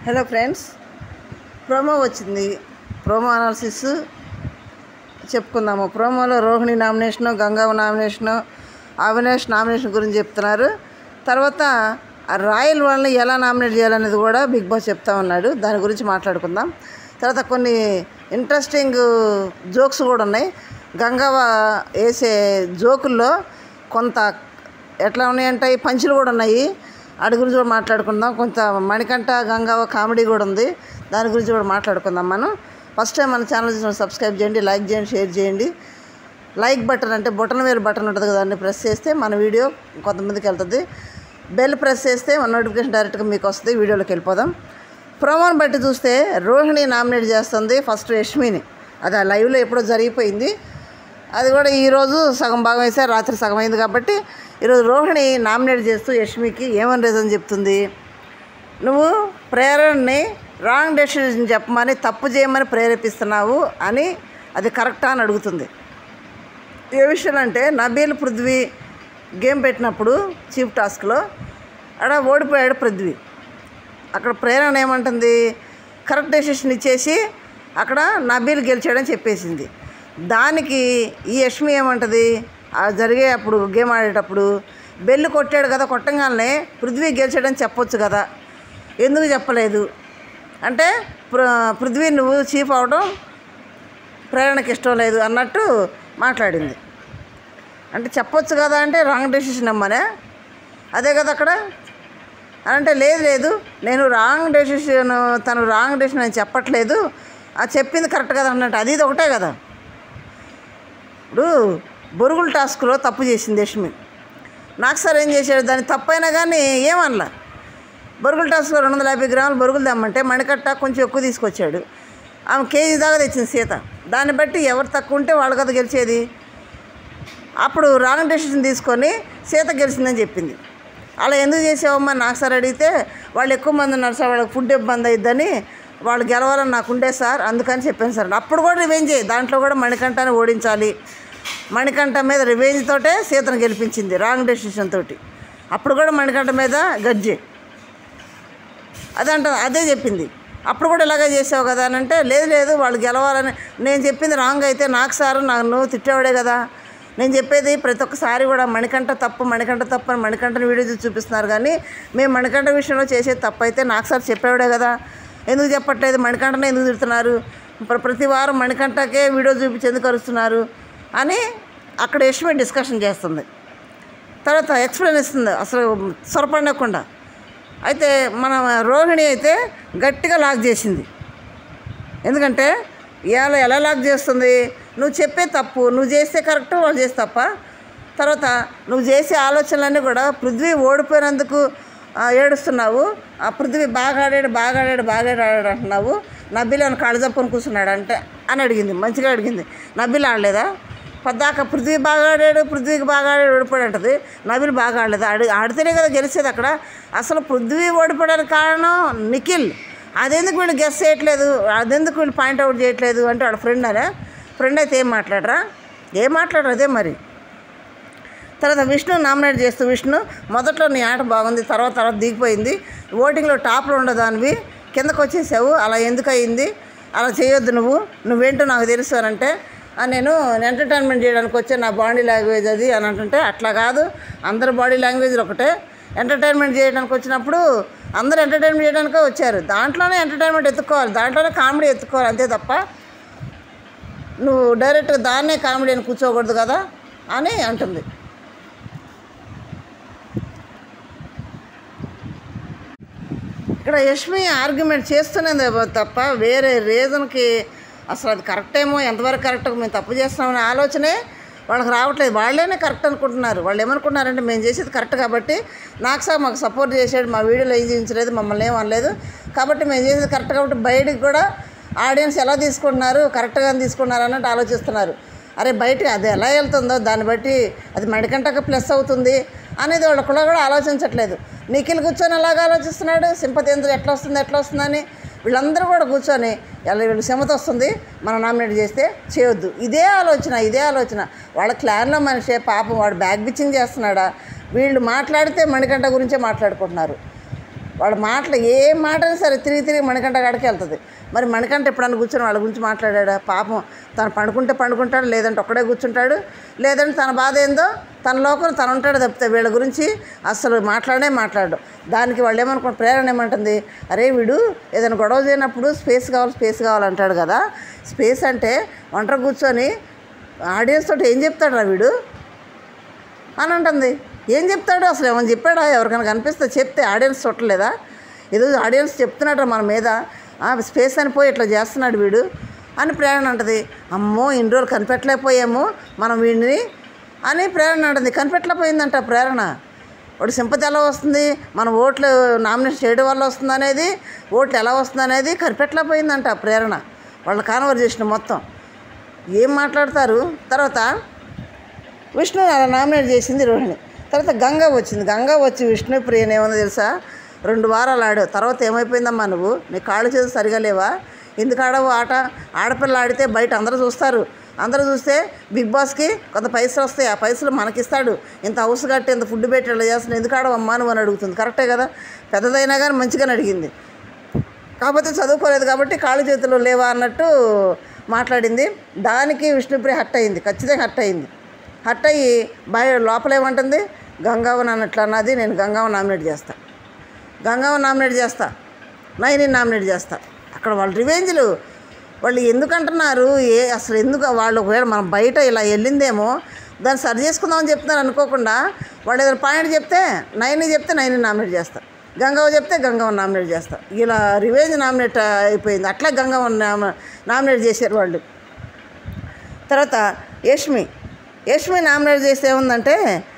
hello friends promo వచ్చింది promo analysis చెప్పుకుందాము ప్రోమోలో Rohini nomination Gangavva nomination Avinash nomination గురించి చెప్తున్నారు తర్వాత ఆ రాయల్ వాళ్ళని ఎలా నామినేట్ చేయాలనేది కూడా బిగ్ బాస్ చెప్తా ఉన్నాడు దాని గురించి మాట్లాడుకుందాం తర్వాత కొన్ని ఇంట్రెస్టింగ్ జోక్స్ కూడా ఉన్నాయి గంగవ్వ వేసే జోకుల్లో కొంత ఎట్లా ఉన్నాయంటే ఈ పంచులు కూడా ఉన్నాయి వాటి గురించి కూడా మాట్లాడుకుందాం కొంత మణికంఠ గంగవ్వ కామెడీ కూడా ఉంది దాని గురించి కూడా మాట్లాడుకుందాం మనం ఫస్ట్ టైం మన ఛానల్ చూసిన సబ్స్క్రైబ్ చేయండి లైక్ చేయండి షేర్ చేయండి లైక్ బటన్ అంటే బటన్ వేరు బటన్ ఉంటుంది కదా దాన్ని ప్రెస్ చేస్తే మన వీడియో కొంతమందికి వెళ్తుంది బెల్ ప్రెస్ చేస్తే మన నోటిఫికేషన్ డైరెక్ట్గా మీకు వస్తుంది వీడియోలోకి వెళ్ళిపోదాం ప్రోమోని బట్టి చూస్తే రోహిణి నామినేట్ చేస్తుంది ఫస్ట్ యష్మిని అది ఆ లైవ్లో ఎప్పుడో జరిగిపోయింది అది కూడా ఈరోజు సగం భాగం వేసారు రాత్రి సగం అయింది కాబట్టి ఈరోజు రోహిణి నామినేట్ చేస్తూ యష్మికి ఏమని రీజన్ చెప్తుంది నువ్వు ప్రేరణని రాంగ్ డెసిషన్ చెప్పమని తప్పు చేయమని ప్రేరేపిస్తున్నావు అని అది కరెక్టా అని అడుగుతుంది ఏ విషయం అంటే నబీల్ పృథ్వీ గేమ్ పెట్టినప్పుడు చీఫ్ టాస్క్లో అక్కడ ఓడిపోయాడు పృథ్వీ అక్కడ ప్రేరణ ఏమంటుంది కరెక్ట్ డెసిషన్ ఇచ్చేసి అక్కడ నబీల్ గెలిచాడని చెప్పేసింది దానికి ఈ యష్మి ఏమంటుంది ఆ జరిగే అప్పుడు గేమ్ ఆడేటప్పుడు బెల్లు కొట్టాడు కదా కొట్టంగానే పృథ్వీ గెలిచాడని చెప్పొచ్చు కదా ఎందుకు చెప్పలేదు అంటే పృ- పృథ్వీ నువ్వు చీఫ్ అవడం ప్రేరణకి ఇష్టం లేదు అన్నట్టు మాట్లాడింది అంటే చెప్పొచ్చు కదా అంటే రాంగ్ డెసిషన్ అమ్మనే అదే కదా అక్కడ అని అంటే లేదు లేదు నేను రాంగ్ డెసిషన్ తను రాంగ్ డెసిషన్ అని చెప్పట్లేదు అది చెప్పింది కరెక్ట్ కదా అన్నట్టు అది ఇది ఒకటే కదా ఇప్పుడు బొరుగుల టాస్క్లో తప్పు చేసింది యష్మి నాకు సార్ ఏం చేశాడు దాన్ని తప్పైనా కానీ ఏమనలా బొరుగుల టాస్క్లో రెండు వందల యాభై గ్రాములు బొరుగులు తెమ్మంటే మణికట్ట కొంచెం ఎక్కువ తీసుకొచ్చాడు ఆమె కేజీ దాకా తెచ్చింది సీత దాన్ని బట్టి ఎవరు తక్కువ ఉంటే వాళ్ళు కదా గెలిచేది అప్పుడు రాంగ్ డెసిషన్ తీసుకొని సీత గెలిచిందని చెప్పింది అలా ఎందుకు చేసావమ్మా నాకు సార్ అడిగితే వాళ్ళు ఎక్కువ మంది ఉన్నారు సార్ వాళ్ళకి ఫుడ్ ఇబ్బంది అయిద్దని వాళ్ళు గెలవాలని నాకు ఉండే సార్ అందుకని చెప్పాను సార్ అప్పుడు కూడా రివెంజ్ దాంట్లో కూడా మణికంఠని ఓడించాలి మణికంఠ మీద రివెంజ్ తోటే సీతను గెలిపించింది రాంగ్ డెసిషన్ తోటి అప్పుడు కూడా మణికంఠ మీద గజ్జే అదంట అదే చెప్పింది అప్పుడు కూడా ఇలాగే చేసావు కదా అని అంటే లేదు లేదు వాళ్ళు గెలవాలని నేను చెప్పింది రాంగ్ అయితే నాకు సారు నన్ను తిట్టేవాడే కదా నేను చెప్పేది ప్రతి ఒక్కసారి కూడా మణికంఠ తప్పు మణికంఠ తప్పు అని మణికంఠని వీడియో చూసి చూపిస్తున్నారు కానీ మేము మణికంఠ విషయంలో చేసే తప్పు అయితే నాకు సార్ చెప్పేవాడే కదా ఎందుకు చెప్పట్లేదు మణికంఠనే ఎందుకు తిడుతున్నారు ప్ర- ప్రతి వారం మణికంఠకే వీడియో చూపించి ఎందుకు అరుస్తున్నారు అని అక్కడ యశ్మి డిస్కషన్ చేస్తుంది తర్వాత ఎక్స్ప్లెయిన్ ఇస్తుంది అసలు సొరపడకుండా అయితే మన రోహిణి అయితే గట్టిగా లాక్ చేసింది ఎందుకంటే ఇవాళ ఎలా లాక్ చేస్తుంది నువ్వు చెప్పే తప్పు నువ్వు చేస్తే కరెక్ట్ వాళ్ళు చేస్తే తప్ప తర్వాత నువ్వు చేసే ఆలోచనలన్నీ కూడా పృథ్వీ ఓడిపోయినందుకు ఆ, ఏడుస్తున్నావు ఆ పృథ్వీ బాగా ఆడాడు బాగా ఆడాడు బాగా ఆడాడు అంటున్నావు నబీల్ అని కాళ్ళు చెప్పుకొని కూర్చున్నాడు అంటే అని అడిగింది మంచిగా అడిగింది నబీల్ ఆడలేదా పద్దాక పృథ్వీ బాగా ఆడాడు పృథ్వీకి బాగా ఆడాడు ఓడిపోయాడు అంటది నబీల్ బాగా ఆడలేదు ఆడి ఆడితేనే కదా గెలిచేది అక్కడ అసలు పృథ్వీ ఓడిపోవడానికి కారణం నిఖిల్ అదెందుకు వీళ్ళు గెస్ చేయట్లేదు అదెందుకు వీళ్ళు పాయింట్ అవుట్ చేయట్లేదు అంటే వాడు ఫ్రెండ్ అనే ఫ్రెండ్ అయితే ఏం మాట్లాడరా ఏం మాట్లాడరు అదే మరి తర్వాత విష్ణు నామినేట్ చేస్తూ విష్ణు మొదట్లో నీ ఆట బాగుంది తర్వాత తర్వాత దిగిపోయింది ఓటింగ్లో టాప్లో ఉండదానివి కిందకు వచ్చేసావు అలా ఎందుకు అయింది అలా చేయొద్దు నువ్వు నువ్వేంటో నాకు తెలుసు అని అంటే "ఆ, నేను ఎంటర్టైన్మెంట్ చేయడానికి వచ్చే నా బాడీ లాంగ్వేజ్ అది అని అంటుంటే అట్లా కాదు అందరి బాడీ లాంగ్వేజ్ ఒకటే ఎంటర్టైన్మెంట్ చేయడానికి వచ్చినప్పుడు అందరూ ఎంటర్టైన్మెంట్ చేయడానికే వచ్చారు దాంట్లోనే ఎంటర్టైన్మెంట్ ఎత్తుకోవాలి దాంట్లోనే కామెడీ ఎత్తుకోవాలి అంతే తప్ప నువ్వు డైరెక్ట్గా దాన్నే కామెడీ అని కూర్చోకూడదు కదా అని అంటుంది ఇక్కడ యష్మి ఆర్గ్యుమెంట్ చేస్తున్నది తప్ప వేరే రీజన్కి అసలు అది కరెక్ట్ ఏమో ఎంతవరకు కరెక్ట్ మేము తప్పు చేస్తున్నామనే ఆలోచనే వాళ్ళకి రావట్లేదు వాళ్ళేనే కరెక్ట్ అనుకుంటున్నారు వాళ్ళు ఏమనుకుంటున్నారంటే మేము చేసేది కరెక్ట్ కాబట్టి నాకు సార్ మాకు సపోర్ట్ చేసాడు మా వీడియోలో ఏం చేయించలేదు మమ్మల్ని ఏం అనలేదు కాబట్టి మేము చేసేది కరెక్ట్ కాబట్టి బయటికి కూడా ఆడియన్స్ ఎలా తీసుకుంటున్నారు కరెక్ట్గా తీసుకున్నారు అన్నట్టు ఆలోచిస్తున్నారు అరే బయట అది ఎలా వెళ్తుందో దాన్ని బట్టి అది మడికంటకు ప్లస్ అవుతుంది అనేది వాళ్ళు కూడా కూడా ఆలోచించట్లేదు నిఖిల్ కూర్చొని అలాగ ఆలోచిస్తున్నాడు సింపతి ఎందుకు ఎట్లా వస్తుంది ఎట్లా వస్తుందని వీళ్ళందరూ కూడా కూర్చొని ఎలా వీళ్ళు సింపతి వస్తుంది మనం నామినేట్ చేస్తే చేయొద్దు ఇదే ఆలోచన ఇదే ఆలోచన వాళ్ళ క్లాన్లో మనిషే పాపం వాడు బ్యాగ్ బిచ్చింగ్ చేస్తున్నాడా వీళ్ళు మాట్లాడితే మణికంఠ గురించే మాట్లాడుకుంటున్నారు వాళ్ళ మాటలు ఏ మాట అయినా సరే తిరిగి తిరిగి మణికంఠ కాడికి వెళ్తుంది మరి మణికంఠ ఎప్పుడన్నా కూర్చొని వాళ్ళ గురించి మాట్లాడా పాపం తను పండుకుంటే పండుకుంటాడు లేదంటే ఒక్కడే కూర్చుంటాడు లేదంటే తన బాధ ఏందో తన లోకం తను ఉంటాడు తప్పితే వీళ్ళ గురించి అసలు మాట్లాడే మాట్లాడు దానికి వాళ్ళు ఏమనుకుంటారు ప్రేరణ ఏమంటుంది అరే వీడు ఏదైనా గొడవ చేయనప్పుడు స్పేస్ కావాలి స్పేస్ కావాలంటాడు కదా స్పేస్ అంటే ఒంటరి కూర్చొని ఆడియన్స్ తోటి ఏం చెప్తాడు రా వీడు అని అంటుంది ఏం చెప్తాడు అసలు ఏమైనా చెప్పాడా ఎవరికైనా కనిపిస్తే చెప్తే ఆడియన్స్ చూడలేదా ఏదో ఆడియన్స్ చెప్తున్నాడు మన మీద "ఆ, స్పేస్ అని పోయి ఇట్లా చేస్తున్నాడు వీడు అని ప్రేరణ అంటది అమ్మో ఇన్ని రోజులు కనిపెట్టలేకపోయాము మనం వీడిని అని ప్రేరణ అంటుంది కనిపెట్టలేకపోయిందంట ప్రేరణ వాడు సింపతి ఎలా వస్తుంది మన ఓట్లు నామినేషన్ చేయడం వల్ల వస్తుంది అనేది ఓట్లు ఎలా వస్తుంది అనేది కనిపెట్టలేకపోయిందంట ప్రేరణ వాళ్ళ కాన్వర్జేషన్ మొత్తం ఏం మాట్లాడతారు తర్వాత విష్ణు అలా నామినేట్ చేసింది రోహిణి తర్వాత గంగ వచ్చింది గంగ వచ్చి విష్ణు ప్రియన్ ఏమన్నా తెలుసా రెండు వారాలు ఆడావు తర్వాత ఏమైపోయిందమ్మా నువ్వు నీ కాళ్ళు చేతులు సరిగా లేవా ఎందుకు ఆడవు ఆట ఆడపిల్ల ఆడితే బయట అందరూ చూస్తారు అందరూ చూస్తే బిగ్ బాస్కి కొంత పైసలు వస్తాయి ఆ పైసలు మనకిస్తాడు ఇంత హౌస్ కట్టి ఇంత ఫుడ్ పెట్టి ఇలా చేస్తున్నావు ఎందుకు ఆడవమ్మా నువ్వు అని అడుగుతుంది కరెక్టే కదా పెద్దదైనా కానీ మంచిగానే అడిగింది కాకపోతే చదువుకోలేదు కాబట్టి కాళ్ళు చేతులు లేవా అన్నట్టు మాట్లాడింది దానికి విష్ణుప్రియ హట్ అయింది ఖచ్చితంగా హట్ అయింది హట్ అయ్యి బయ లోపల ఏమంటుంది గంగావన్ అన్నట్లు అన్నది నేను గంగావన్ నామినేట్ చేస్తా గంగావన్ నామినేట్ చేస్తా నైని నామినేట్ చేస్తా అక్కడ వాళ్ళ రివెంజ్లు వాళ్ళు ఎందుకు అంటున్నారు ఏ అసలు ఎందుకు వాళ్ళు ఒకవేళ మనం బయట ఇలా వెళ్ళిందేమో దాన్ని సరి చేసుకుందామని చెప్తున్నారు అనుకోకుండా వాళ్ళు ఏదైనా పాయింట్ చెప్తే నైని చెప్తే నైని నామినేట్ చేస్తా గంగవ్వ చెప్తే గంగవ్వ నామినేట్ చేస్తా ఇలా రివెంజ్ నామినేట్ అయిపోయింది అట్లా గంగవ్వ నామ- నామినేట్ చేశారు వాళ్ళు తర్వాత యష్మి యష్మి నామినేట్ చేస్తే ఏముందంటే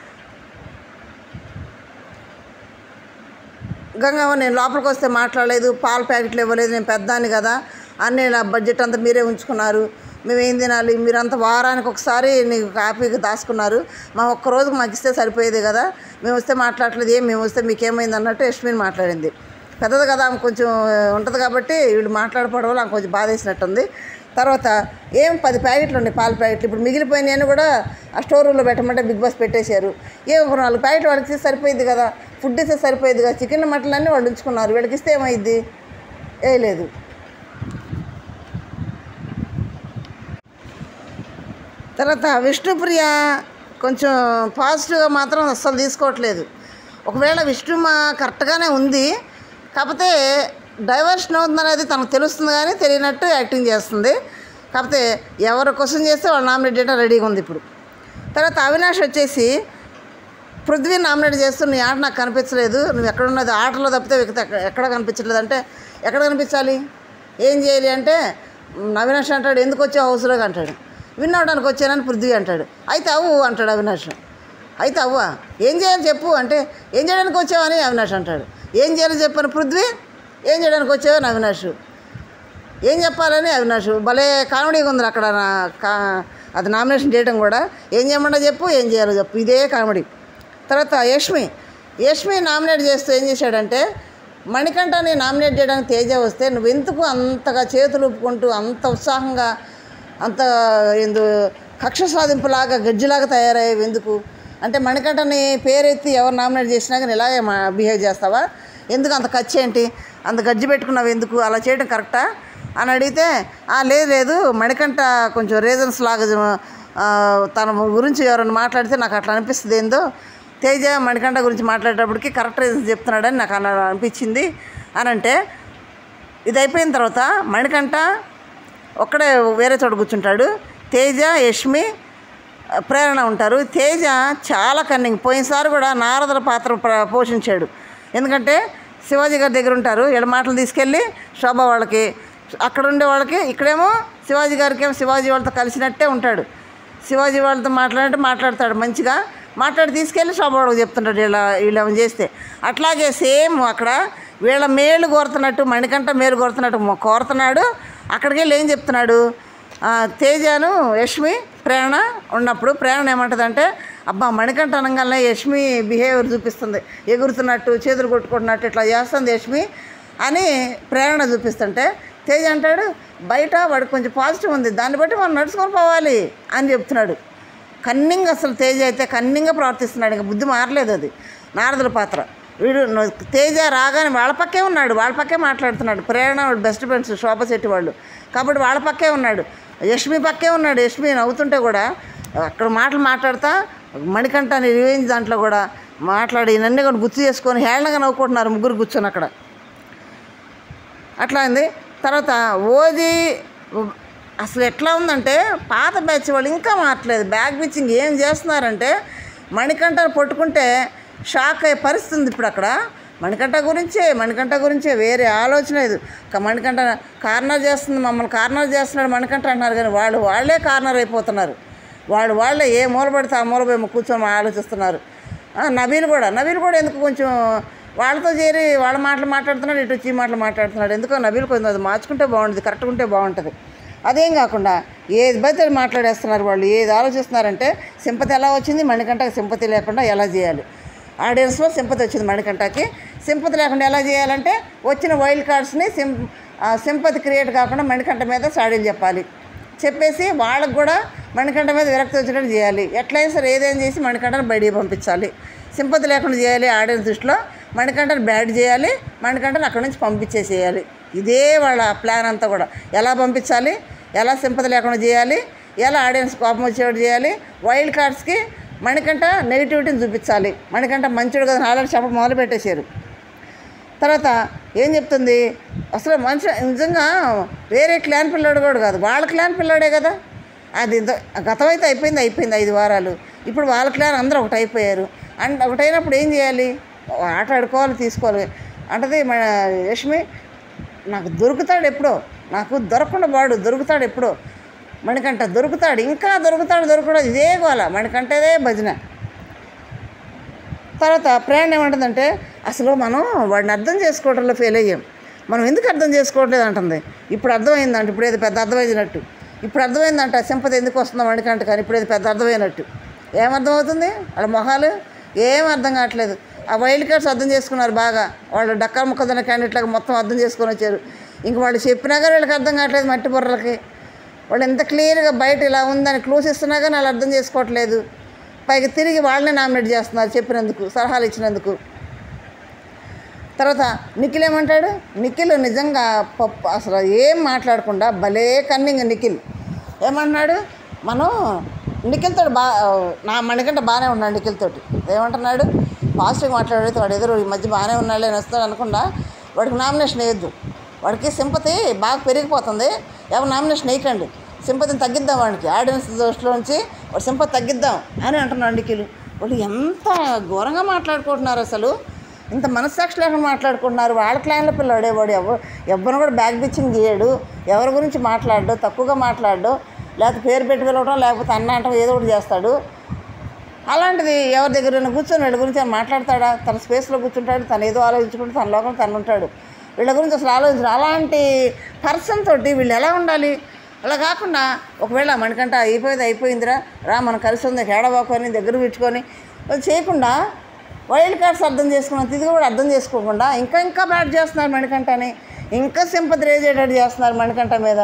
గంగవ్వ నేను లోపలికి వస్తే మాట్లాడలేదు పాల ప్యాకెట్లు ఇవ్వలేదు నేను పెద్దాన్ని కదా అన్నీ నా బడ్జెట్ అంతా మీరే ఉంచుకున్నారు మేము ఏం తినాలి మీరంతా వారానికి ఒకసారి నీకు కాపీకి దాచుకున్నారు మా ఒక్క రోజుకి మాకు ఇస్తే సరిపోయేది కదా మేము వస్తే మాట్లాడలేదు ఏం మేము వస్తే మీకేమైంది అన్నట్టు యశ్మిని మాట్లాడింది పెద్దది కదా ఆమె కొంచెం ఉంటుంది కాబట్టి వీళ్ళు మాట్లాడపడం వల్ల ఆమె కొంచెం బాధ వేసినట్టుంది తర్వాత ఏం పది ప్యాకెట్లు ఉన్నాయి పాల ప్యాకెట్లు ఇప్పుడు మిగిలిపోయినాయని కూడా ఆ స్టోర్ రూమ్లో పెట్టమంటే బిగ్ బాస్ పెట్టేశారు ఏ ఒక నాలుగు ప్యాకెట్లు వాడికి ఇస్తే సరిపోయింది కదా ఫుడ్ ఇస్తే సరిపోయింది కదా చికెన్ మటన్ అన్నీ వాళ్ళు ఉంచుకున్నారు వీళ్ళకి ఇస్తే ఏమైంది ఏ లేదు తర్వాత విష్ణుప్రియ కొంచెం పాజిటివ్గా మాత్రం అస్సలు తీసుకోవట్లేదు ఒకవేళ విష్ణు మా కరెక్ట్గానే ఉంది కాకపోతే డైవర్షన్ అవుతుందనేది తనకు తెలుస్తుంది కానీ తెలియనట్టు యాక్టింగ్ చేస్తుంది కాకపోతే ఎవరు క్వశ్చన్ చేస్తే వాళ్ళు నామినేట్ చేయడం రెడీగా ఉంది ఇప్పుడు తర్వాత అవినాష్ వచ్చేసి పృథ్వీ నామినేట్ చేస్తూ నీ ఆట నాకు కనిపించలేదు నువ్వు ఎక్కడ ఉన్నది ఆటలో తప్పితే మిగతా ఎక్క- ఎక్కడ కనిపించట్లేదు అంటే ఎక్కడ కనిపించాలి ఏం చేయాలి అంటే "మ్, అవినాష్ అంటాడు ఎందుకు వచ్చావు హౌస్లోకి అంటాడు విన్ అవడానికి వచ్చానని పృథ్వీ అంటాడు అయితే అవ్వు అంటాడు అవినాష్ అయితే అవ్వా ఏం చేయాలి చెప్పు అంటే ఏం చేయడానికి వచ్చావని అవినాష్ అంటాడు ఏం చేయాలి చెప్పని పృథ్వీ ఏం చేయడానికి వచ్చావని అవినాష్ ఏం చెప్పాలని అవినాష్ భలే కామెడీగా ఉంది అక్కడ నా కా అది నామినేషన్ చేయడం కూడా ఏం చేయమన్నా చెప్పు ఏం చేయాలో చెప్పు ఇదే కామెడీ తర్వాత యష్మి యష్మి నామినేట్ చేస్తూ ఏం చేశాడంటే మణికంఠని నామినేట్ చేయడానికి తేజ వస్తే నువ్వు ఎందుకు అంతగా చేతులు ఊపుకుంటూ అంత ఉత్సాహంగా అంత ఎందు కక్ష సాధింపులాగా గజ్జిలాగా తయారయ్యేవి ఎందుకు అంటే మణికంఠని పేరెత్తి ఎవరు నామినేట్ చేసినా కానీ ఇలాగే బిహేవ్ చేస్తావా ఎందుకు అంత ఖర్చు ఏంటి అంత గజ్జి పెట్టుకున్నావు ఎందుకు అలా చేయడం కరెక్టా అని అడిగితే "ఆ, లేదు లేదు మణికంఠ కొంచెం రీజన్స్ లాగా ఆ, తన గురించి ఎవరైనా మాట్లాడితే నాకు అట్లా అనిపిస్తుంది ఏందో తేజ మణికంఠ గురించి మాట్లాడేటప్పటికి కరెక్ట్ రీజన్స్ చెప్తున్నాడని నాకు అలా అనిపించింది అని అంటే ఇది అయిపోయిన తర్వాత మణికంఠ ఒక్కడే వేరే చోట కూర్చుంటాడు తేజ యష్మి ప్రేరణ ఉంటారు తేజ చాలా కన్నింగ్ పోయినసారి కూడా నారదుల పాత్ర ప్ర- పోషించాడు ఎందుకంటే శివాజీ గారి దగ్గర ఉంటారు వీళ్ళ మాటలు తీసుకెళ్ళి శోభ వాళ్ళకి అక్కడ ఉండే వాళ్ళకి ఇక్కడేమో శివాజీ గారికి ఏమో శివాజీ వాళ్ళతో కలిసినట్టే ఉంటాడు శివాజీ వాళ్ళతో మాట్లాడితే మాట్లాడతాడు మంచిగా మాట్లాడి తీసుకెళ్ళి శోభ వాళ్ళకి చెప్తుంటాడు వీళ్ళ వీళ్ళు ఏమైనా చేస్తే అట్లాగే సేమ్ అక్కడ వీళ్ళ మేలు కోరుతున్నట్టు మణికంఠ మేలు కోరుతున్నట్టు మొ- కోరుతున్నాడు అక్కడికి వెళ్ళి ఏం చెప్తున్నాడు ఆ, తేజాను యష్మి ప్రేరణ ఉన్నప్పుడు ప్రేరణ ఏమంటుందంటే అబ్బా మణికంఠ అనగానే యష్మి బిహేవియర్ చూపిస్తుంది ఎగురుతున్నట్టు చేతులు కొట్టుకుంటున్నట్టు ఇట్లా చేస్తుంది యష్మి అని ప్రేరణ చూపిస్తుంటే తేజ అంటాడు బయట వాడికి కొంచెం పాజిటివ్ ఉంది దాన్ని బట్టి మనం నడుచుకొని పోవాలి అని చెప్తున్నాడు కన్నింగ్ అసలు తేజ అయితే కన్నింగ్గా ప్రవర్తిస్తున్నాడు ఇంకా బుద్ధి మారలేదు అది నారదుల పాత్ర వీడు న- తేజ రాగానే వాళ్ళ పక్కే ఉన్నాడు వాళ్ళ పక్కే మాట్లాడుతున్నాడు ప్రేరణ వాడు బెస్ట్ ఫ్రెండ్స్ శోభ శెట్టి వాళ్ళు కాబట్టి వాళ్ళ పక్కే ఉన్నాడు యష్మి పక్కే ఉన్నాడు యష్మి నవ్వుతుంటే కూడా అక్కడ మాటలు మాట్లాడతా మణికంఠ అని రివెంజ్ దాంట్లో కూడా మాట్లాడి నన్ను కూడా గుర్తు చేసుకొని హేళనగా నవ్వుకుంటున్నారు ముగ్గురు కూర్చొని అక్కడ అట్లా అయింది తర్వాత ఓజీ అసలు ఎట్లా ఉందంటే పాత బ్యాచ్ వాళ్ళు ఇంకా మారట్లేదు బ్యాగ్ పిచ్చింగ్ ఏం చేస్తున్నారంటే మణికంఠను పట్టుకుంటే షాక్ అయ్యే పరిస్థితి ఉంది ఇప్పుడు అక్కడ మణికంఠ గురించే మణికంఠ గురించే వేరే ఆలోచన లేదు క- మణికంఠ కార్నర్ చేస్తుంది మమ్మల్ని కార్నర్ చేస్తున్నాడు మణికంఠ అంటున్నారు కానీ వాళ్ళు వాళ్ళే కార్నర్ అయిపోతున్నారు వాళ్ళు వాళ్ళే ఏ మూల పడితే ఆ మూల పోయి కూర్చొని ఆలోచిస్తున్నారు ఆ, నబీల్ కూడా నబీల్ కూడా ఎందుకు కొంచెం వాళ్ళతో చేరి వాళ్ళ మాటలు మాట్లాడుతున్నాడు ఇటు వచ్చి ఈ మాటలు మాట్లాడుతున్నాడు ఎందుకో నబీల్ కొంచెం అది మార్చుకుంటే బాగుంటుంది కరెక్ట్గా ఉంటే బాగుంటుంది అదేం కాకుండా ఏది బయట మాట్లాడేస్తున్నారు వాళ్ళు ఏది ఆలోచిస్తున్నారంటే సింపతి ఎలా వచ్చింది మణికంఠకి సింపతి లేకుండా ఎలా చేయాలి ఆడియన్స్లో సింపతి వచ్చింది మణికంఠకి సింపతి లేకుండా ఎలా చేయాలంటే వచ్చిన వైల్డ్ కార్డ్స్ని సిం ఆ, సింపతి క్రియేట్ కాకుండా మణికంఠ మీద సాడీలు చెప్పాలి చెప్పేసి వాళ్ళకు కూడా మణికంఠ మీద విరక్తి వచ్చేటట్టు చేయాలి ఎట్లయినా సరే ఏదైనా చేసి మణికంఠను బయటికి పంపించాలి సింపతి లేకుండా చేయాలి ఆడియన్స్ దృష్టిలో మణికంఠను బ్యాడ్ చేయాలి మణికంఠను అక్కడి నుంచి పంపించేసేయాలి ఇదే వాళ్ళ ప్లాన్ అంతా కూడా ఎలా పంపించాలి ఎలా సింపతి లేకుండా చేయాలి ఎలా ఆడియన్స్ కోపం వచ్చేవాడు చేయాలి వైల్డ్ కార్డ్స్కి మణికంఠ నెగిటివిటీని చూపించాలి మణికంఠ మంచిడు కదా ఆల్రెడీ చెప్పడం మొదలు పెట్టేశారు తర్వాత ఏం చెప్తుంది అసలు మనిషి నిజంగా వేరే క్లాన్ పిల్లాడు కూడా కాదు వాళ్ళ క్లాన్ పిల్లాడే కదా అది ఇంత- గతం అయితే అయిపోయింది అయిపోయింది ఐదు వారాలు ఇప్పుడు వాళ్ళ క్లాన్ అందరూ ఒకటి అయిపోయారు అండ్ ఒకటైనప్పుడు ఏం చేయాలి ఆట ఆడుకోవాలి తీసుకోవాలి అంటది మన యష్మి నాకు దొరుకుతాడు ఎప్పుడో నాకు దొరకకుండా వాడు దొరుకుతాడు ఎప్పుడో మణికంఠ దొరుకుతాడు ఇంకా దొరుకుతాడు దొరకడం ఇదే గోల మణికంఠదే భజన తర్వాత ప్రేరణ ఏమంటుందంటే అసలు మనం వాడిని అర్థం చేసుకోవడంలో ఫెయిల్ అయ్యాం మనం ఎందుకు అర్థం చేసుకోవట్లేదు అంటుంది ఇప్పుడు అర్థమైందంట ఇప్పుడు ఏదో పెద్ద అర్థమైనట్టు ఇప్పుడు అర్థమైందంట సింపతి ఎందుకు వస్తుందో వాడికంట కానీ ఇప్పుడు ఏదో పెద్ద అర్థమైనట్టు ఏమర్థమవుతుంది వాళ్ళ మొహాలు ఏం అర్థం కావట్లేదు ఆ వైల్డ్ కార్డ్స్ అర్థం చేసుకున్నారు బాగా వాళ్ళు డక్కా ముక్కదన్న క్యాండిడేట్లాగా మొత్తం అర్థం చేసుకొని వచ్చారు ఇంక వాళ్ళు చెప్పినా కానీ వీళ్ళకి అర్థం కావట్లేదు మట్టి బుర్రలకి వాళ్ళు ఎంత క్లియర్గా బయట ఇలా ఉందని క్లూస్ ఇస్తున్నా కానీ వాళ్ళు అర్థం చేసుకోవట్లేదు పైకి తిరిగి వాళ్ళనే నామినేట్ చేస్తున్నారు చెప్పినందుకు సలహాలు ఇచ్చినందుకు తర్వాత నిఖిల్ ఏమంటాడు నిఖిల్ నిజంగా పప్పు అసలు ఏం మాట్లాడకుండా భలే కన్నింగ్ నిఖిల్ ఏమంటున్నాడు మనం నిఖిల్తో బా నా మణికంట బాగానే ఉన్నాడు నిఖిల్తోటి ఏమంటున్నాడు పాజిటివ్ మాట్లాడితే వాడు ఎదురు ఈ మధ్య బాగానే ఉన్నాడు అని వస్తాడు అనకుండా వాడికి నామినేషన్ వేయద్దు వాడికి సింపతి బాగా పెరిగిపోతుంది ఎవరు నామినేషన్ వేయకండి సింపతిని తగ్గిద్దాం వాడికి ఆడియన్స్ దృష్టిలోంచి వాడు సింపతి తగ్గిద్దాం అని అంటున్నాడు నిఖిల్ వాళ్ళు ఎంత ఘోరంగా మాట్లాడుకుంటున్నారు అసలు ఇంత మనస్సాక్షి లేకుండా మాట్లాడుకుంటున్నారు వాళ్ళ క్లైన్ల పిల్లాడే వాడు ఎవరు ఎవరిని కూడా బ్యాగ్ బిచ్చింగ్ చేయడు ఎవరి గురించి మాట్లాడు తక్కువగా మాట్లాడు లేకపోతే పేరు పెట్టి పిలవడం లేకపోతే అన్న అంటాం ఏదో ఒకటి చేస్తాడు అలాంటిది ఎవరి దగ్గర కూర్చొని వీళ్ళ గురించి ఆయన మాట్లాడతాడా తన స్పేస్లో కూర్చుంటాడు తను ఏదో ఆలోచించుకుంటూ తన లోకం తను ఉంటాడు వీళ్ళ గురించి అసలు ఆలోచించరు అలాంటి పర్సన్ తోటి వీళ్ళు ఎలా ఉండాలి అలా కాకుండా ఒకవేళ మనకంట అయిపోయింది అయిపోయిందిరా రా మనం కలిసి ఉంది ఏడబాకొని దగ్గర పెట్టుకొని అది చేయకుండా వైల్డ్ కార్డ్స్ అర్థం చేసుకున్నంత ఇది కూడా అర్థం చేసుకోకుండా ఇంకా ఇంకా బ్యాట్ చేస్తున్నారు మణికంఠని ఇంకా సింపతి రేజేటట్టు చేస్తున్నారు మణికంఠ మీద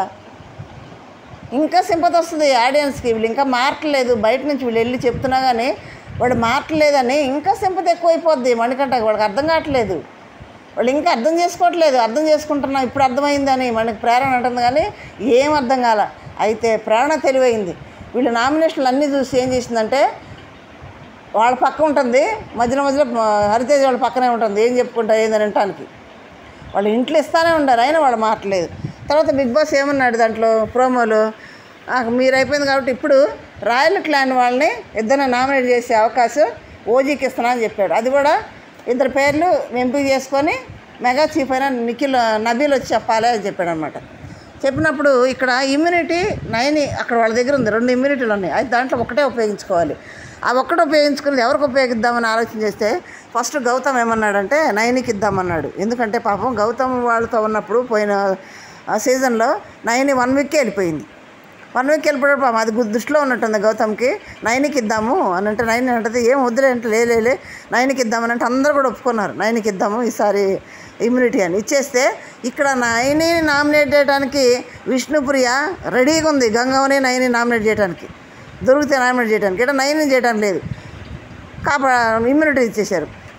ఇంకా సింపతి వస్తుంది ఆడియన్స్కి వీళ్ళు ఇంకా మార్కలేదు బయట నుంచి వీళ్ళు వెళ్ళి చెప్తున్నా కానీ వాడు మార్కలేదని ఇంకా సింపతి ఎక్కువైపోద్ది మణికంఠకి వాడికి అర్థం కావట్లేదు వాళ్ళు ఇంకా అర్థం చేసుకోవట్లేదు అర్థం చేసుకుంటున్నాం ఇప్పుడు అర్థమైందని మనకి ప్రేరణ అంటుంది కానీ ఏం అర్థం కాల అయితే ప్రేరణ తెలివైంది వీళ్ళు నామినేషన్లు అన్నీ చూసి ఏం చేసిందంటే వాళ్ళ పక్క ఉంటుంది మధ్యలో మధ్యలో ఆ, హరితేజ్ వాళ్ళ పక్కనే ఉంటుంది ఏం చెప్పుకుంటారు ఏందని వినటానికి వాళ్ళు ఇంట్లో ఇస్తానే ఉండారు అయినా వాళ్ళు మారట్లేదు తర్వాత బిగ్ బాస్ ఏమన్నాడు దాంట్లో ప్రోమోలో నాకు మీరు అయిపోయింది కాబట్టి ఇప్పుడు రాయల్ క్లాన్ వాళ్ళని ఇద్దరిని నామినేట్ చేసే అవకాశం ఓజీకి ఇస్తున్నా అని చెప్పాడు అది కూడా ఇద్దరు పేర్లు ఎంపిక చేసుకొని మెగా చీఫ్ అయిన నిఖిల్ నబీల్ వచ్చి చెప్పాలి అని చెప్పాడు అనమాట చెప్పినప్పుడు ఇక్కడ ఇమ్యూనిటీ నైన్ అక్కడ వాళ్ళ దగ్గర ఉంది రెండు ఇమ్యూనిటీలు ఉన్నాయి అయితే దాంట్లో ఒకటే ఉపయోగించుకోవాలి ఆ ఒక్కటే ఉపయోగించుకునేది ఎవరికి ఉపయోగిద్దామని ఆలోచన చేస్తే ఫస్ట్ గౌతమ్ ఏమన్నాడంటే నైన్కి ఇద్దామన్నాడు ఎందుకంటే పాపం గౌతమ్ వాళ్ళతో ఉన్నప్పుడు పోయిన ఆ సీజన్లో నైన్ వన్ వీక్కే వెళ్ళిపోయింది వన్ వీక్ వెళ్ళిపోయాడు పాపం అది గు- దృష్టిలో ఉన్నట్టుంది గౌతమ్కి నైన్కి ఇద్దాము అని అంటే నైన్ అంటది ఏం వద్దులే అంటే లే, లే లే నైన్కి ఇద్దామని అంటే అందరూ కూడా ఒప్పుకున్నారు నైన్కి ఇద్దాము ఈసారి ఇమ్యూనిటీ అని ఇచ్చేస్తే ఇక్కడ నైని నామినేట్ చేయడానికి విష్ణుప్రియ రెడీగా ఉంది గంగవని నైని నామినేట్ చేయడానికి దొరికితే నామినేట్ చేయడానికి ఇక్కడ నైని చేయడానికి లేదు కాపా ఇమ్యూనిటీ ఇచ్చేశారు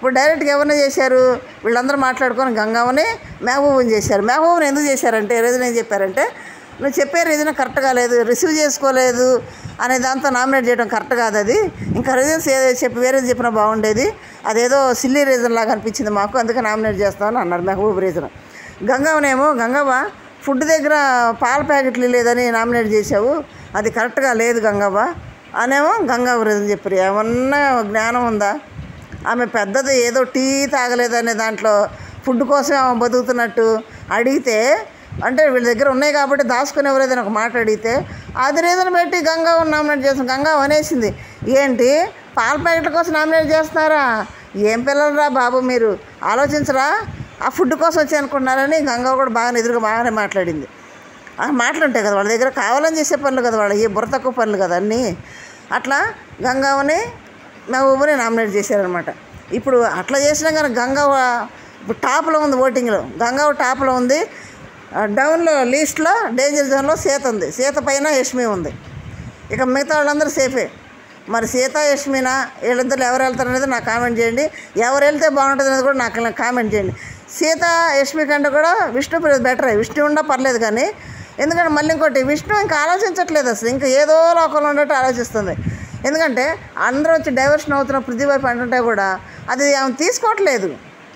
ఇప్పుడు డైరెక్ట్గా ఎవరిని చేశారు వీళ్ళందరూ మాట్లాడుకొని గంగవ్వని మహబూబ్ని చేశారు మహబూబ్ని ఎందుకు చేశారంటే రీజన్ ఏం చెప్పారంటే నువ్వు చెప్పే రీజన్ కరెక్ట్ కాలేదు రిసీవ్ చేసుకోలేదు అనే దాంతో నామినేట్ చేయడం కరెక్ట్ కాదు అది ఇంకా రీజన్స్ ఏదో చెప్పి వేరే చెప్పినా బాగుండేది అదేదో సిల్లీ రీజన్ లాగా అనిపించింది మాకు అందుకే నామినేట్ చేస్తామని అన్నారు మెహబూబ్ రీజన్ గంగవ్వనేమో గంగవ్వ ఫుడ్ దగ్గర పాల ప్యాకెట్లు లేదని నామినేట్ చేసావు అది కరెక్ట్గా లేదు గంగవ్వ అనేమో గంగవ్వ రీజన్ చెప్పారు ఏమన్నా జ్ఞానం ఉందా ఆమె పెద్దది ఏదో టీ తాగలేదనే దాంట్లో ఫుడ్ కోసం ఆమె బతుకుతున్నట్టు అడిగితే అంటే వీళ్ళ దగ్గర ఉన్నాయి కాబట్టి దాచుకుని ఎవరైతే ఒక మాట అడిగితే అది రీజన్ పెట్టి గంగా నామినేట్ చేస్తాం గంగా అనేసింది ఏంటి పాల ప్యాకెట్ల కోసం నామినేట్ చేస్తున్నారా ఏం పిల్లలరా బాబు మీరు ఆలోచించరా ఆ ఫుడ్ కోసం వచ్చి అనుకుంటున్నారని గంగా కూడా బాగా ఎదురుగా బాగానే మాట్లాడింది ఆ మాటలు ఉంటాయి కదా వాళ్ళ దగ్గర కావాలని చేసే పనులు కదా వాళ్ళ ఏ బుర్ర తక్కువ పనులు కదా అన్నీ అట్లా గంగావని మహబూబ్ని నామినేట్ చేశారనమాట ఇప్పుడు అట్లా చేసినా కానీ గంగవ్వ ఇప్పుడు టాప్లో ఉంది ఓటింగ్లో గంగవ్వ టాప్లో ఉంది ఆ, డౌన్లో లీస్ట్లో డేంజర్ జోన్లో సీత ఉంది సీత పైన యష్మి ఉంది ఇక మిగతా వాళ్ళందరూ సేఫే మరి సీత యష్మినా వీళ్ళిద్దరు ఎవరు వెళ్తారు అనేది నాకు కామెంట్ చేయండి ఎవరు వెళ్తే బాగుంటుంది అనేది కూడా నాకు కామెంట్ చేయండి సీత యష్మి కంటే కూడా విష్ణు బెటర్ విష్ణు ఉండా పర్లేదు కానీ ఎందుకంటే మళ్ళీ ఇంకోటి విష్ణు ఇంకా ఆలోచించట్లేదు అసలు ఇంకా ఏదో లోకంలో ఉన్నట్టు ఆలోచిస్తుంది ఎందుకంటే అందరూ వచ్చి డైవర్షన్ అవుతున్న పృథ్వీ వైపు అంటుంటే కూడా అది ఆమె తీసుకోవట్లేదు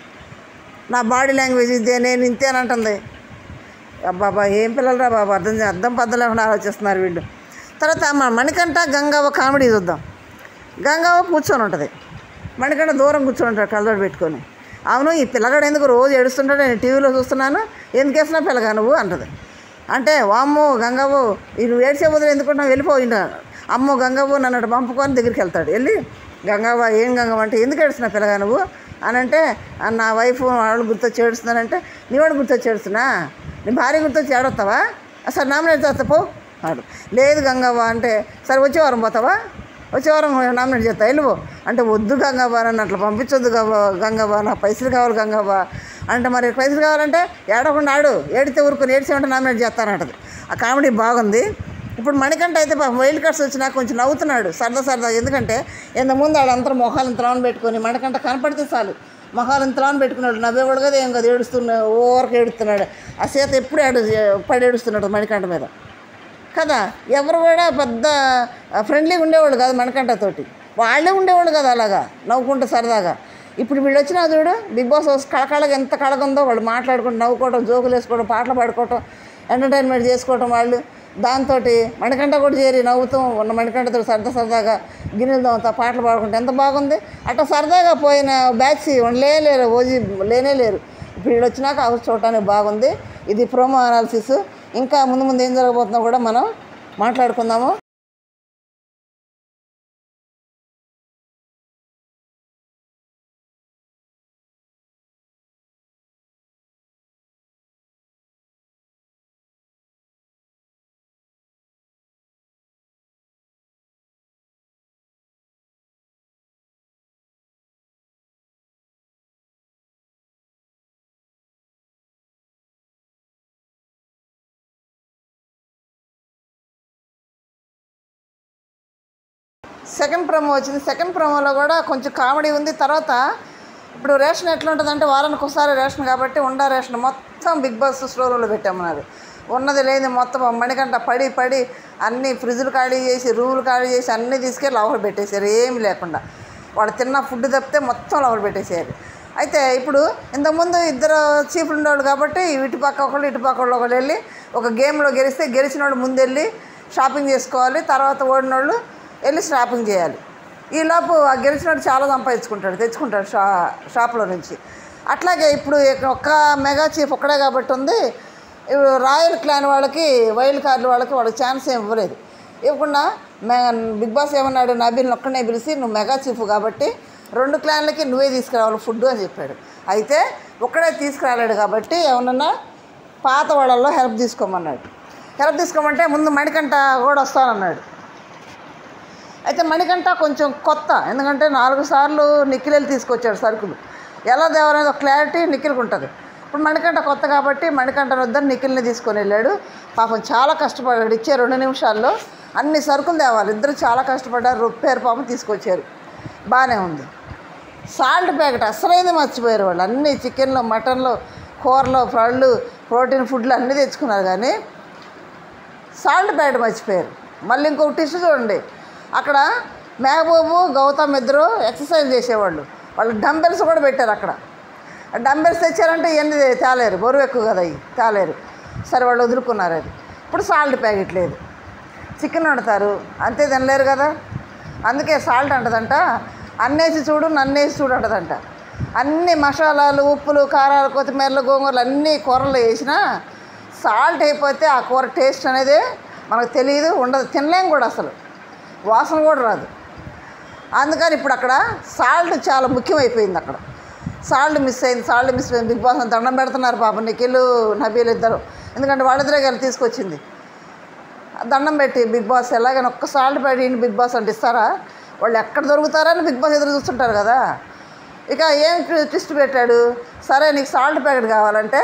నా బాడీ లాంగ్వేజ్ ఇదే నేను ఇంతే అని అంటుంది బాబా ఏం పిల్లలరా బాబా అర్థం చే- అర్థం పద్ధతి లేకుండా ఆలోచిస్తున్నారు వీళ్ళు తర్వాత మన మణికంఠ గంగవ్వ కామెడీ చూద్దాం గంగవ్వ కూర్చొని ఉంటుంది మణికంఠ దూరం కూర్చొని ఉంటాడు కళ్ళజోడు పెట్టుకొని అవును ఈ పిల్లగాడు ఎందుకు రోజు ఏడుస్తుంటాడు నేను టీవీలో చూస్తున్నాను ఎందుకు వేసినా పిల్లగా నువ్వు అంటది అంటే వామ్మో గంగవ్వ ఈ నువ్వు ఏడ్చే బదులు ఎందుకుంటున్నావు వెళ్ళిపోయిండు అమ్మో గంగవ్వ నన్ను అటు పంపుకొని దగ్గరికి వెళ్తాడు వెళ్ళి గంగవ్వ ఏం గంగవ్వ అంటే ఎందుకు ఏడుస్తున్నా పిల్లగా నువ్వు అని అంటే "ఆ, నా వైఫ్ వాళ్ళు గుర్తొచ్చి ఏడుస్తున్నానంటే నీ వాడు గుర్తొచ్చి ఏడుస్తున్నా నీ భార్య గుర్తొచ్చి ఏడొస్తావా అసలు నామినేట్ చేస్తా పో అన్నాడు లేదు గంగవ్వ అంటే సరే వచ్చే వారం పోతావా వచ్చే వారం నామినేట్ చేస్తా వెళ్ళిపో అంటే వద్దు గంగవ్వ నన్ను అట్లా పంపించొద్దు గవ్వ గంగవ్వ నా పైసలు కావాలి గంగవ్వ అంటే మరి పైసలు కావాలంటే ఏడకుండా ఆడు ఏడితే ఊరుకొని ఏడిసేమంటే నామినేట్ చేస్తానంటది ఆ కామెడీ బాగుంది ఇప్పుడు మణికంఠ అయితే పాపం వైల్డ్ కార్డ్స్ వచ్చినా కొంచెం నవ్వుతున్నాడు సరదా సరదా ఎందుకంటే ఇంత ముందు వాళ్ళందరూ మొహాలను త్రావణ పెట్టుకొని మణికంఠ కనపడితే చాలు మొహాలను త్రావణ పెట్టుకున్నాడు నవ్వేవాడు కదా ఏం కదా ఏడుస్తున్నాడు ఓవరకు ఏడుస్తున్నాడు ఆ సీత ఎప్పుడు ఏడు పడి ఏడుస్తున్నాడు మణికంఠ మీద కదా ఎవరు కూడా పెద్ద ఫ్రెండ్లీగా ఉండేవాళ్ళు కాదు మణికంఠతోటి వాళ్ళే ఉండేవాళ్ళు కదా అలాగా నవ్వుకుంటూ సరదాగా ఇప్పుడు వీళ్ళు వచ్చినా చూడు బిగ్ బాస్ హౌస్ కళకళగా ఎంత కళగా ఉందో వాళ్ళు మాట్లాడుకుంటూ నవ్వుకోవడం జోకులు వేసుకోవడం పాటలు పాడుకోవటం ఎంటర్టైన్మెంట్ చేసుకోవటం వాళ్ళు దాంతో మణికంఠ కూడా చేరి నవ్వుతూ ఉన్న మణికంఠతో సరదా సరదాగా గిన్నెలు తోముతా పాటలు పాడుకుంటే ఎంత బాగుంది అట్లా సరదాగా పోయిన బ్యాచ్ లేరు ఓజీ లేనే లేరు ఇప్పుడు వీళ్ళు వచ్చినాక హౌస్ చూడటానికి బాగుంది ఇది ప్రోమో అనాలిసిస్ ఇంకా ముందు ముందు ఏం జరగబోతుందో కూడా మనం మాట్లాడుకుందాము సెకండ్ ప్రోమో వచ్చింది సెకండ్ ప్రోమోలో కూడా కొంచెం కామెడీ ఉంది తర్వాత ఇప్పుడు రేషన్ ఎట్లా ఉంటుందంటే వారానికి ఒకసారి రేషన్ కాబట్టి ఉండా రేషన్ మొత్తం బిగ్ బాస్ స్టోర్ రూమ్లో పెట్టామన్నారు ఉన్నది లేని మొత్తం మణికంట పడి పడి అన్ని ఫ్రిడ్జ్లు ఖాళీ చేసి రూములు ఖాళీ చేసి అన్నీ తీసుకెళ్ళి లోపల పెట్టేశారు ఏమీ లేకుండా వాడు తిన్న ఫుడ్ తప్పితే మొత్తం లోపల పెట్టేశారు అయితే ఇప్పుడు ఇంతకుముందు ఇద్దరు చీఫ్లు ఉండేవాళ్ళు కాబట్టి ఇటు పక్క ఒకళ్ళు ఇటు పక్క వాళ్ళు ఒకళ్ళు వెళ్ళి ఒక గేమ్లో గెలిస్తే గెలిచిన వాళ్ళు ముందు వెళ్ళి షాపింగ్ చేసుకోవాలి తర్వాత ఓడిన వాళ్ళు వెళ్ళి షాపింగ్ చేయాలి ఈలోపు ఆ గెలిచినోడు చాలా సంపాదించుకుంటాడు తెచ్చుకుంటాడు షా షాప్లో నుంచి అట్లాగే ఇప్పుడు ఒక్క మెగా చీఫ్ ఒక్కడే కాబట్టి ఉంది ఇప్పుడు రాయల్ క్లాన్ వాళ్ళకి వైల్డ్ కార్డు వాళ్ళకి వాళ్ళకి ఛాన్స్ ఏం ఇవ్వలేదు ఇవ్వకుండా మే బిగ్ బాస్ ఏమన్నాడు నబీల్ని ఒక్కనే పిలిచి నువ్వు మెగా చీఫ్ కాబట్టి రెండు క్లాన్లకి నువ్వే తీసుకురావాలి ఫుడ్ అని చెప్పాడు అయితే ఒక్కడే తీసుకురాలేడు కాబట్టి ఏమన్నా పాత వాళ్ళల్లో హెల్ప్ తీసుకోమన్నాడు హెల్ప్ తీసుకోమంటే ముందు మణికంట కూడా వస్తానన్నాడు అయితే మణికంఠ కొంచెం కొత్త ఎందుకంటే నాలుగు సార్లు నిఖిలెళ్ళి తీసుకొచ్చాడు సరుకులు ఎలా దేవాలనేది ఒక క్లారిటీ నిఖిల్కి ఉంటుంది ఇప్పుడు మణికంఠ కొత్త కాబట్టి మణికంఠ వద్ద నిఖిల్ని తీసుకొని వెళ్ళాడు పాపం చాలా కష్టపడ్డాడు ఇచ్చే రెండు నిమిషాల్లో అన్ని సరుకులు తేవాలి ఇద్దరు చాలా కష్టపడ్డారు రొప్పారు పాపం తీసుకొచ్చారు బాగానే ఉంది సాల్ట్ ప్యాకెట్ అసలైంది మర్చిపోయారు వాళ్ళు అన్ని చికెన్లు మటన్లు కూరలు పళ్ళు ప్రోటీన్ ఫుడ్లు అన్నీ తెచ్చుకున్నారు కానీ సాల్ట్ ప్యాకెట్ మర్చిపోయారు మళ్ళీ ఇంకొక టిష్యూ చూడండి అక్కడ మెహబూబు గౌతమ్ ఇద్దరు ఎక్సర్సైజ్ చేసేవాళ్ళు వాళ్ళు డంబెల్స్ కూడా పెట్టారు అక్కడ డంబెల్స్ తెచ్చారంటే ఇవన్నీ తేలేరు బరువు ఎక్కువ కదా అవి తేలేరు సరే వాళ్ళు వదులుకున్నారు అది ఇప్పుడు సాల్ట్ ప్యాకెట్ లేదు చికెన్ వండుతారు అంతే తినలేరు కదా అందుకే సాల్ట్ అంటదంట అన్నేసి చూడు నన్నేసి చూడు అంటదంట అన్ని మసాలాలు ఉప్పులు కారాలు కొత్తిమీరలు గోంగూరలు అన్ని కూరలు వేసినా సాల్ట్ అయిపోతే ఆ కూర టేస్ట్ అనేది మనకు తెలియదు ఉండదు తినలేం కూడా అసలు వాసన కూడా రాదు అందుకని ఇప్పుడు అక్కడ సాల్ట్ చాలా ముఖ్యమైపోయింది అక్కడ సాల్ట్ మిస్ అయింది సాల్ట్ మిస్ అయింది బిగ్ బాస్ అని దండం పెడుతున్నారు పాపం నిఖిల్ నబీలు ఇద్దరు ఎందుకంటే వాళ్ళిద్దరే కలిసి తీసుకొచ్చింది దండం పెట్టి బిగ్ బాస్ ఎలాగైనా ఒక్క సాల్ట్ పెట్టి బిగ్ బాస్ అంటే ఇస్తారా వాళ్ళు ఎక్కడ దొరుకుతారని బిగ్ బాస్ ఎదురు చూస్తుంటారు కదా ఇక ఏం ట్విస్ట్ పెట్టాడు సరే నీకు సాల్ట్ ప్యాకెట్ కావాలంటే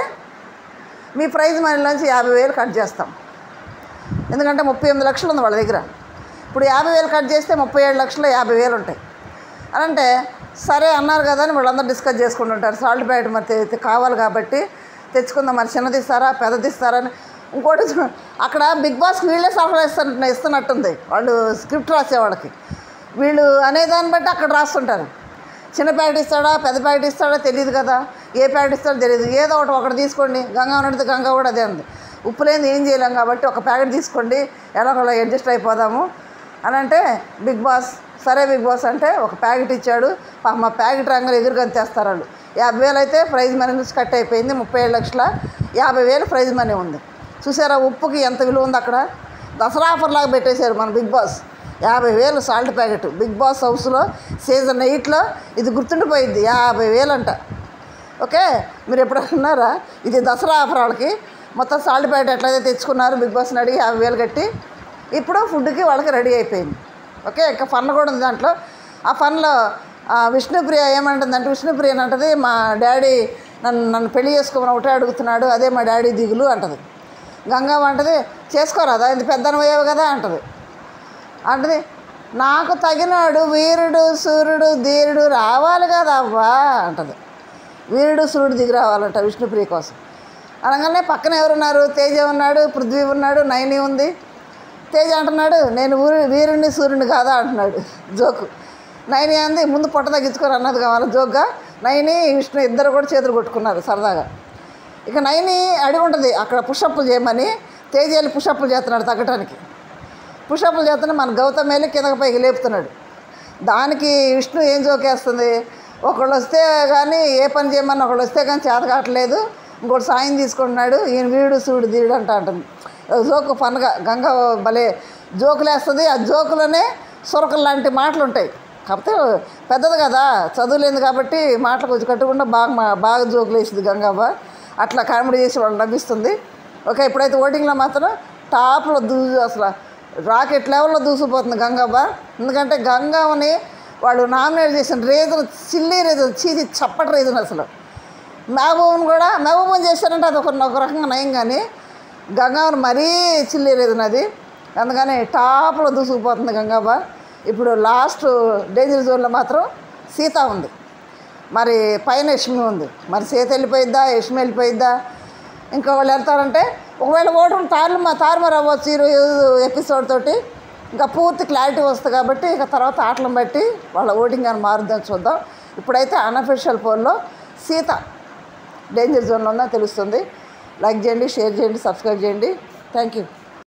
మీ ప్రైజ్ మనీలోంచి యాభై వేలు కట్ చేస్తాం ఎందుకంటే ముప్పై ఎనిమిది లక్షలు ఉంది వాళ్ళ దగ్గర ఇప్పుడు యాభై వేలు కట్ చేస్తే ముప్పై ఏడు లక్షలు యాభై వేలు ఉంటాయి అని అంటే సరే అన్నారు కదా అని వాళ్ళందరూ డిస్కస్ చేసుకుంటుంటారు సాల్ట్ ప్యాకెట్ మరి తె- తె- కావాలి కాబట్టి తెచ్చుకుందాం మరి చిన్నది ఇస్తారా పెద్దది ఇస్తారా అని ఇంకోటి చూ- అక్కడ బిగ్ బాస్ వీళ్ళే సరఫరా ఇస్తున్న ఇస్తున్నట్టుంది వాళ్ళు స్క్రిప్ట్ రాసే వాళ్ళకి వీళ్ళు అనేదాన్ని బట్టి అక్కడ రాస్తుంటారు చిన్న ప్యాకెట్ ఇస్తాడా పెద్ద ప్యాకెట్ ఇస్తాడా తెలియదు కదా ఏ ప్యాకెట్ ఇస్తాడో తెలియదు ఏదో ఒకటి ఒకటి తీసుకోండి గంగా ఉన్నది గంగా కూడా అదే ఉంది ఉప్పు లేని ఏం చేయలేం కాబట్టి ఒక ప్యాకెట్ తీసుకోండి ఎలా ఒకలా అడ్జస్ట్ అయిపోదాము అని అంటే బిగ్ బాస్ సరే బిగ్ బాస్ అంటే ఒక ప్యాకెట్ ఇచ్చాడు పాపం మా ప్యాకెట్ రంగులు ఎదురుకొని తెస్తారు వాళ్ళు యాభై వేలు అయితే ప్రైజ్ మనీ నుంచి కట్ అయిపోయింది ముప్పై ఏడు లక్షల యాభై వేలు ప్రైజ్ మనీ ఉంది చూసారా ఉప్పుకి ఎంత విలువ ఉంది అక్కడ దసరా ఆఫర్ లాగా పెట్టేశారు మన బిగ్ బాస్ యాభై వేలు సాల్ట్ ప్యాకెట్ బిగ్ బాస్ హౌస్లో సీజన్ ఎయిట్లో ఇది గుర్తుండిపోయింది యాభై వేలు అంట ఓకే మీరు ఎప్పుడన్నారా ఇది దసరా ఆఫర్ వాళ్ళకి మొత్తం సాల్ట్ ప్యాకెట్ ఎట్లయితే తెచ్చుకున్నారు బిగ్ బాస్ని అడిగి యాభై వేలు కట్టి ఇప్పుడు ఫుడ్కి వాళ్ళకి రెడీ అయిపోయింది ఓకే ఇంకా ఫన్ కూడా ఉంది దాంట్లో ఆ ఫన్లో ఆ, విష్ణుప్రియ ఏమంటుందంటే విష్ణుప్రియ అంటది మా డాడీ నన్ను నన్ను పెళ్లి చేసుకోమని ఒకటే అడుగుతున్నాడు అదే మా డాడీ దిగులు అంటది గంగమ్మ అంటది చేసుకోరాదా ఇది పెద్దనవయ్యావు కదా అంటది అంటది నాకు తగినాడు వీరుడు సూర్యుడు ధీరుడు రావాలి కదా అవ్వా అంటది వీరుడు సూర్యుడు దిగి రావాలంట విష్ణుప్రియ కోసం అనగానే పక్కన ఎవరున్నారు తేజ ఉన్నాడు పృథ్వీ ఉన్నాడు నైని ఉంది తేజ అంటున్నాడు నేను ఊరి వీరుణ్ణి సూర్యుని కాదా అంటున్నాడు జోకు నైని అంది ముందు పొట్ట తగ్గించుకొని అన్నది కావాలి జోక్గా నైని విష్ణు ఇద్దరు కూడా చేతులు కొట్టుకున్నారు సరదాగా ఇక నైని అడిగి ఉంటుంది అక్కడ పుషప్లు చేయమని తేజ వెళ్ళి పుషప్లు చేస్తున్నాడు తగ్గటానికి పుషప్లు చేస్తున్నా మన గౌతమ్ వెళ్ళి కిందకి పైకి లేపుతున్నాడు దానికి విష్ణు ఏం జోకేస్తుంది ఒకళ్ళు వస్తే కానీ ఏ పని చేయమని ఒకళ్ళు వస్తే కానీ చేత కావట్లేదు ఇంకోటి సాయం తీసుకుంటున్నాడు ఈయన వీడు సూడు దీడు అంట అంటుంది జోకు పనగా గంగ భలే జోకులు వేస్తుంది ఆ జోకులోనే సురకలు లాంటి మాటలు ఉంటాయి కాకపోతే పెద్దది కదా చదువులేదు కాబట్టి మాటలు కొంచెం కట్టకుండా బాగా మా- బాగా జోకులు వేసింది గంగవ్వ అట్లా కామెడీ చేసి వాళ్ళు నవ్విస్తుంది ఓకే ఇప్పుడైతే ఓటింగ్లో మాత్రం టాప్లో దూ అసలు రాకెట్ లెవెల్లో దూసిపోతుంది గంగవ్వ ఎందుకంటే గంగవ్వని వాళ్ళు నామినేట్ చేసిన రీజన్ సిల్లీ రీజన్ చీచి చప్పటి రీజన్ అసలు మహబూబ్ని కూడా మహబూబ్ని చేశారంటే అది ఒక ఒక రకంగా నయం కానీ గంగవ్వని మరీ చిల్లీ రీజన్ అది అందుకని టాప్లో దూసుకుపోతుంది గంగవ్వ ఇప్పుడు లాస్ట్ డేంజర్ జోన్లో మాత్రం సీత ఉంది మరి పైన యష్మి ఉంది మరి సీత వెళ్ళిపోయిద్దా యష్మి వెళ్ళిపోయిద్దా ఇంకా వాళ్ళు వెళ్తారంటే ఒకవేళ ఓటర్ తారు తారుమారు అవ్వచ్చు ఈరోజు ఎపిసోడ్ తోటి ఇంకా పూర్తి క్లారిటీ వస్తుంది కాబట్టి ఇక తర్వాత ఆటలను బట్టి వాళ్ళ ఓటింగ్ అని మారుద్దని చూద్దాం ఇప్పుడైతే అన్అఫిషియల్ పోల్లో సీత డేంజర్ జోన్లో ఉందని తెలుస్తుంది లైక్ చేయండి షేర్ చేయండి సబ్స్క్రైబ్ చేయండి థ్యాంక్ యూ